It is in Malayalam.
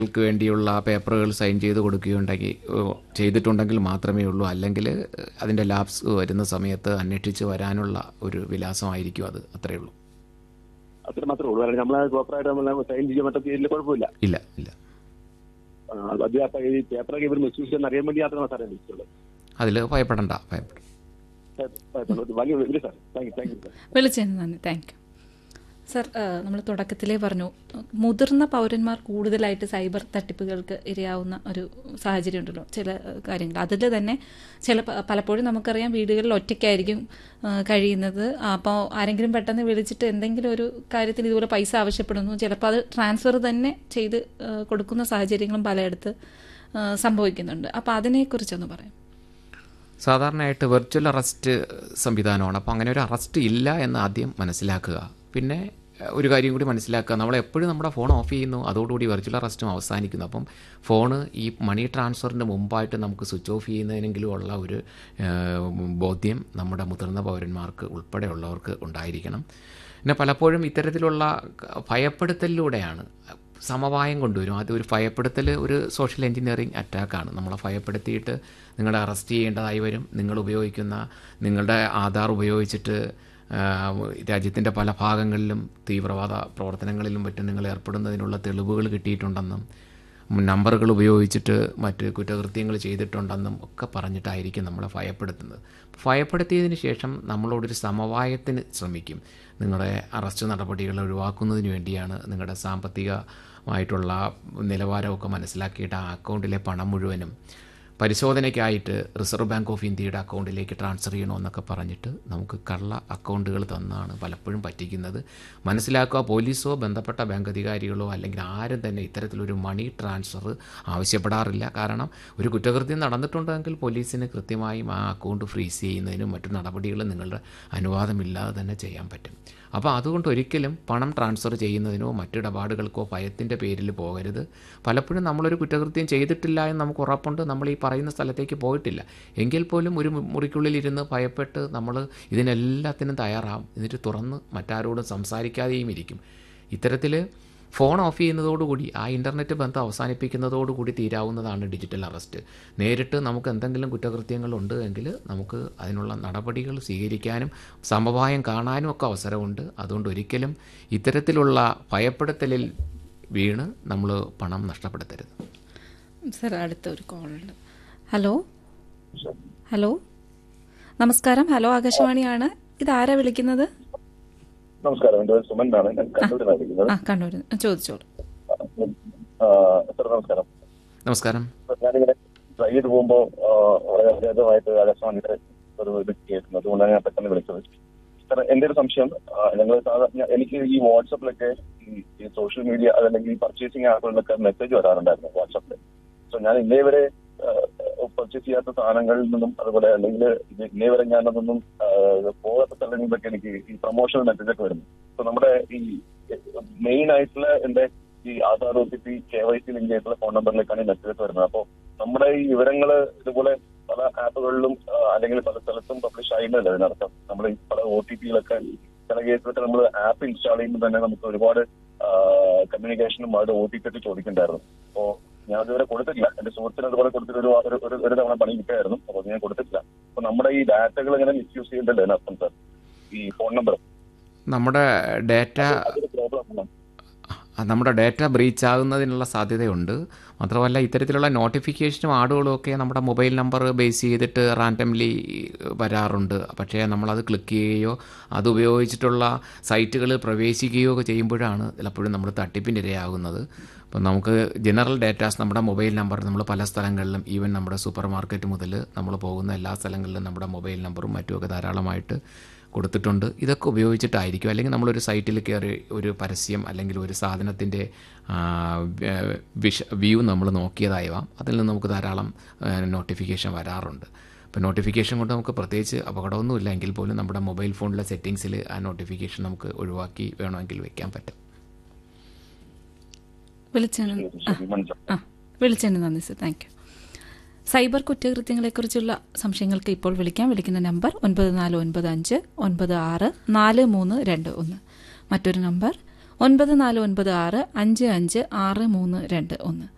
ൾക്ക് വേണ്ടിയുള്ള പേപ്പറുകൾ സൈൻ ചെയ്ത് കൊടുക്കുകയുണ്ടെങ്കിൽ ഏഹ്, ചെയ്തിട്ടുണ്ടെങ്കിൽ മാത്രമേ ഉള്ളൂ അല്ലെങ്കിൽ അതിൻ്റെ ലാബ്സ് വരുന്ന സമയത്ത് അന്വേഷിച്ച് വരാനുള്ള ഒരു വിലാസമായിരിക്കും അത് അത്രയേ ഉള്ളൂ അത്ര മാത്രമേ ഉള്ളൂ കാരണം നമ്മൾ പ്രോപ്പറായിട്ട് നമ്മൾ സൈൻ ചെയ്യാൻ പറ്റാത്ത ഇതിൽ കുഴപ്പമില്ല ഇല്ല ഇല്ല ആ, അത് അപ്പൊ ഈ പേപ്പറൊക്കെ ഇവർ മിസ്യൂസ് ചെയ്യാൻ അറിയാൻ വേണ്ടി മാത്രമാണ് സാറേ വിളിച്ചുള്ളത് അതിൽ ഭയപ്പെടണ്ട ഭയപ്പെടണ്ട വലിയ വലിയ sir thank you thank you sir വിളിച്ചതിന് നന്ദി താങ്ക് യു സർ നമ്മൾ തുടക്കത്തിലേ പറഞ്ഞു മുതിർന്ന പൗരന്മാർ കൂടുതലായിട്ട് സൈബർ തട്ടിപ്പുകൾക്ക് ഇരയാവുന്ന ഒരു സാഹചര്യം ഉണ്ടല്ലോ ചില ഏഹ്, കാര്യങ്ങൾ അതിൽ തന്നെ ചില പ- പലപ്പോഴും നമുക്കറിയാം വീടുകളിൽ ഒറ്റയ്ക്കായിരിക്കും ഏഹ്, കഴിയുന്നത് അപ്പോൾ ആരെങ്കിലും പെട്ടെന്ന് വിളിച്ചിട്ട് എന്തെങ്കിലും ഒരു കാര്യത്തിന് ഇതുപോലെ പൈസ ആവശ്യപ്പെടുന്നു ചിലപ്പോൾ അത് ട്രാൻസ്ഫർ തന്നെ ചെയ്ത് ഏഹ്, കൊടുക്കുന്ന സാഹചര്യങ്ങളും പലയിടത്ത് ഏഹ്, സംഭവിക്കുന്നുണ്ട് അപ്പോൾ അതിനെക്കുറിച്ചൊന്ന് പറയാം സാധാരണയായിട്ട് വെർച്വൽ അറസ്റ്റ് സംവിധാനമാണ് അപ്പോൾ അങ്ങനെ ഒരു അറസ്റ്റ് ഇല്ല എന്ന് ആദ്യം മനസ്സിലാക്കുക പിന്നെ ഏഹ്, ഒരു കാര്യം കൂടി മനസ്സിലാക്കുക നമ്മൾ എപ്പോഴും നമ്മുടെ ഫോൺ ഓഫ് ചെയ്യുന്നു അതോടുകൂടി വെർച്വൽ അറസ്റ്റും അവസാനിക്കുന്നു അപ്പം ഫോണ് ഈ മണി ട്രാൻസ്ഫറിന് മുമ്പായിട്ട് നമുക്ക് സ്വിച്ച് ഓഫ് ചെയ്യുന്നതിനെങ്കിലും ഉള്ള ഒരു ഏഹ്, ബോധ്യം നമ്മുടെ മുതിർന്ന പൗരന്മാർക്ക് ഉൾപ്പെടെയുള്ളവർക്ക് ഉണ്ടായിരിക്കണം പിന്നെ പലപ്പോഴും ഇത്തരത്തിലുള്ള ഭയപ്പെടുത്തലിലൂടെയാണ് സമവായം കൊണ്ടുവരും അത് ഒരു ഭയപ്പെടുത്തൽ ഒരു സോഷ്യൽ എഞ്ചിനീയറിംഗ് അറ്റാക്കാണ് നമ്മളെ ഭയപ്പെടുത്തിയിട്ട് നിങ്ങളെ അറസ്റ്റ് ചെയ്യേണ്ടതായി വരും നിങ്ങൾ ഉപയോഗിക്കുന്ന നിങ്ങളുടെ ആധാർ ഉപയോഗിച്ചിട്ട് രാജ്യത്തിൻ്റെ പല ഭാഗങ്ങളിലും തീവ്രവാദ പ്രവർത്തനങ്ങളിലും മറ്റും നിങ്ങൾ ഏർപ്പെടുന്നതിനുള്ള തെളിവുകൾ കിട്ടിയിട്ടുണ്ടെന്നും നമ്പറുകൾ ഉപയോഗിച്ചിട്ട് മറ്റ് കുറ്റകൃത്യങ്ങൾ ചെയ്തിട്ടുണ്ടെന്നും ഒക്കെ പറഞ്ഞിട്ടായിരിക്കും നമ്മളെ ഭയപ്പെടുത്തുന്നത് ഭയപ്പെടുത്തിയതിന് ശേഷം നമ്മളോടൊരു സമവായത്തിന് ശ്രമിക്കും നിങ്ങളുടെ അറസ്റ്റ് നടപടികൾ ഒഴിവാക്കുന്നതിന് വേണ്ടിയാണ് നിങ്ങളുടെ സാമ്പത്തികമായിട്ടുള്ള നിലവാരമൊക്കെ മനസ്സിലാക്കിയിട്ട് ആ അക്കൗണ്ടിലെ പണം മുഴുവനും പരിശോധനയ്ക്കായിട്ട് റിസർവ് ബാങ്ക് ഓഫ് ഇന്ത്യയുടെ അക്കൗണ്ടിലേക്ക് ട്രാൻസ്ഫർ ചെയ്യണമെന്നൊക്കെ പറഞ്ഞിട്ട് നമുക്ക് കള്ള അക്കൗണ്ടുകൾ തന്നാണ് പലപ്പോഴും പറ്റിക്കുന്നത് മനസ്സിലാക്കുക പോലീസോ ബന്ധപ്പെട്ട ബാങ്ക് അധികാരികളോ അല്ലെങ്കിൽ ആരും തന്നെ ഇത്തരത്തിലൊരു മണി ട്രാൻസ്ഫർ ആവശ്യപ്പെടാറില്ല കാരണം ഒരു കുറ്റകൃത്യം നടന്നിട്ടുണ്ടെങ്കിൽ പോലീസിന് കൃത്യമായും ആ അക്കൗണ്ട് ഫ്രീസ് ചെയ്യുന്നതിനും മറ്റു നടപടികളും നിങ്ങളുടെ അനുവാദമില്ലാതെ തന്നെ ചെയ്യാൻ പറ്റും അപ്പോൾ അതുകൊണ്ട് ഒരിക്കലും പണം ട്രാൻസ്ഫർ ചെയ്യുന്നതിനോ മറ്റിടപാടുകൾക്കോ ഭയത്തിൻ്റെ പേരിൽ പോകരുത് പലപ്പോഴും നമ്മളൊരു കുറ്റകൃത്യം ചെയ്തിട്ടില്ല എന്ന് നമുക്ക് ഉറപ്പുണ്ട് നമ്മൾ ഈ പറയുന്ന സ്ഥലത്തേക്ക് പോയിട്ടില്ല എങ്കിൽ പോലും ഒരു മുറിക്കുള്ളിൽ ഇരുന്ന് ഭയപ്പെട്ട് നമ്മൾ ഇതിനെല്ലാത്തിനും തയ്യാറാവും എന്നിട്ട് തുറന്ന് മറ്റാരോടും സംസാരിക്കാതെയും ഇരിക്കും ഇത്തരത്തിൽ ഫോൺ ഓഫ് ചെയ്യുന്നതോടുകൂടി ആ ഇൻ്റർനെറ്റ് ബന്ധം അവസാനിപ്പിക്കുന്നതോടുകൂടി തീരാവുന്നതാണ് ഡിജിറ്റൽ അറസ്റ്റ് നേരിട്ട് നമുക്ക് എന്തെങ്കിലും കുറ്റകൃത്യങ്ങളുണ്ട് എങ്കിൽ നമുക്ക് അതിനുള്ള നടപടികൾ സ്വീകരിക്കാനും സമവായം കാണാനും ഒക്കെ അവസരമുണ്ട് അതുകൊണ്ട് ഒരിക്കലും ഇത്തരത്തിലുള്ള ഭയപ്പെടുത്തലിൽ വീണ് നമ്മൾ പണം നഷ്ടപ്പെടുത്തരുത് സർ അടുത്ത ഒരു കോളുണ്ട് ഹലോ ഹലോ നമസ്കാരം ഹലോ ആകാശവാണിയാണ് ഇതാരാ വിളിക്കുന്നത് നമസ്കാരം എന്റെ പേര് സുമൻ ആണ് ഞാൻ കണ്ണൂരിലാണ് വിളിക്കുന്നത് ആ കണ്ണൂർ ചോദിച്ചോളൂ ആ, സാർ നമസ്കാരം നമസ്കാരം ഞാനിങ്ങനെ ട്രൈ ചെയ്ത് പോകുമ്പോ ആ, വളരെ അത്യാവശ്യമായിട്ട് ആകാശവാണിയുടെ ഒരു ഇത് കേൾക്കുന്നു അതുകൊണ്ടാണ് ഞാൻ പെട്ടെന്ന് വിളിച്ചത് സാർ എന്റെ ഒരു സംശയം ഞങ്ങൾ സാധാരണ എനിക്ക് ഈ വാട്സപ്പിലൊക്കെ ഈ- ഈ സോഷ്യൽ മീഡിയ അതല്ലെങ്കിൽ പർച്ചേസിംഗ് ആപ്പുകളിലൊക്കെ മെസ്സേജ് വരാറുണ്ടായിരുന്നു വാട്സപ്പിൽ സോ ഞാൻ ഇന്നേ വരെ പർച്ചേസ് ചെയ്യാത്ത സാധനങ്ങളിൽ നിന്നും അതുപോലെ അല്ലെങ്കിൽ ഇത് ഇന്നേ വരെ ഞാനതൊന്നും ആ, പോകാത്ത സ്ഥലങ്ങളിലൊക്കെ എനിക്ക് ഈ പ്രൊമോഷണൽ മെസ്സേജ് ഒക്കെ വരുന്നു സോ നമ്മുടെ ഈ മെയിൻ ആയിട്ടുള്ള എന്റെ ഈ Aadhaar O T P K Y C link ആയിട്ടുള്ള ഫോൺ നമ്പറിലേക്കാണ് ഈ മെസ്സേജ് വരുന്നത് അപ്പോൾ നമ്മുടെ ഈ വിവരങ്ങൾ ഇതുപോലെ പല ആപ്പുകളിലും ആ, അല്ലെങ്കിൽ പല സ്ഥലത്തും പബ്ലിഷ് ആയിരുന്നല്ലോ അതിനർത്ഥം നമ്മൾ ഈ പല ഒ ടി പിയിലൊക്കെ ചില കേസിലൊക്കെ നമ്മൾ ആപ്പ് ഇൻസ്റ്റാൾ ചെയ്യുമ്പോൾ തന്നെ നമുക്ക് ഒരുപാട് കമ്മ്യൂണിക്കേഷനും അവിടെ ഒ ടി പി ഒക്കെ ചോദിക്കണ്ടായിരുന്നു അപ്പോ ഞാൻ അതുവരെ കൊടുത്തിട്ടില്ല എന്റെ സുഹൃത്തിന് അതുപോലെ കൊടുത്തിട്ട് ഒരു ഒരു- ഒരു- ഒരു തവണ പണി കിട്ടായിരുന്നു അപ്പോൾ ഞാൻ കൊടുത്തിട്ടില്ല അപ്പൊ നമ്മുടെ ഈ ഡാറ്റകൾ ഇങ്ങനെ മിസ്യൂസ് ചെയ്യുന്നുണ്ടല്ലോ അതിനർത്ഥം സാർ ഈ ഫോൺ നമ്പർ നമ്മുടെ ഡേറ്റ അതൊരു പ്രോബ്ലം ആണ് ആ, നമ്മുടെ ഡേറ്റ ബ്രീച്ച് ആകുന്നതിനുള്ള സാധ്യതയുണ്ട് മാത്രമല്ല ഇത്തരത്തിലുള്ള നോട്ടിഫിക്കേഷനും ആടുകളും ഒക്കെ നമ്മുടെ മൊബൈൽ നമ്പർ ബേസ് ചെയ്തിട്ട് റാൻഡംലി വരാറുണ്ട് പക്ഷേ നമ്മളത് ക്ലിക്ക് ചെയ്യുകയോ അത് ഉപയോഗിച്ചിട്ടുള്ള സൈറ്റുകളിൽ പ്രവേശിക്കുകയോ ഒക്കെ ചെയ്യുമ്പോഴാണ് ചിലപ്പോഴും നമ്മൾ തട്ടിപ്പിന് ഇരയാകുന്നത് അപ്പം നമുക്ക് ജനറൽ ഡേറ്റാസ് നമ്മുടെ മൊബൈൽ നമ്പർ നമ്മൾ പല സ്ഥലങ്ങളിലും ഈവൻ നമ്മുടെ സൂപ്പർ മാർക്കറ്റ് മുതൽ നമ്മൾ പോകുന്ന എല്ലാ സ്ഥലങ്ങളിലും നമ്മുടെ മൊബൈൽ നമ്പറും മറ്റുമൊക്കെ ധാരാളമായിട്ട് കൊടുത്തിട്ടുണ്ട് ഇതൊക്കെ ഉപയോഗിച്ചിട്ടായിരിക്കും അല്ലെങ്കിൽ നമ്മളൊരു സൈറ്റിൽ കയറി ഒരു പരസ്യം അല്ലെങ്കിൽ ഒരു സാധനത്തിൻ്റെ വിഷ വ്യൂ നമ്മൾ നോക്കിയതായവാം അതിൽ നിന്ന് നമുക്ക് ധാരാളം നോട്ടിഫിക്കേഷൻ വരാറുണ്ട് അപ്പോൾ നോട്ടിഫിക്കേഷൻ കൊണ്ട് നമുക്ക് പ്രത്യേകിച്ച് അപകടമൊന്നുമില്ല എങ്കിൽ പോലും നമ്മുടെ മൊബൈൽ ഫോണിലെ സെറ്റിങ്സിൽ ആ നോട്ടിഫിക്കേഷൻ നമുക്ക് ഒഴിവാക്കി വേണമെങ്കിൽ വെക്കാൻ പറ്റും വിളിച്ചതിന് ആ ശരി മനസ്സിലായി ആ വിളിച്ചതിന് നന്ദി സർ താങ്ക് യു സൈബർ കുറ്റകൃത്യങ്ങളെക്കുറിച്ചുള്ള സംശയങ്ങൾക്ക് ഇപ്പോൾ വിളിക്കാം വിളിക്കുന്ന നമ്പർ ഒൻപത് നാല് ഒൻപത് അഞ്ച് ഒൻപത് ആറ് നാല് മൂന്ന് രണ്ട് ഒന്ന് മറ്റൊരു നമ്പർ ഒൻപത് നാല് ഒൻപത് ആറ് അഞ്ച് അഞ്ച് ആറ് മൂന്ന് രണ്ട് ഒന്ന്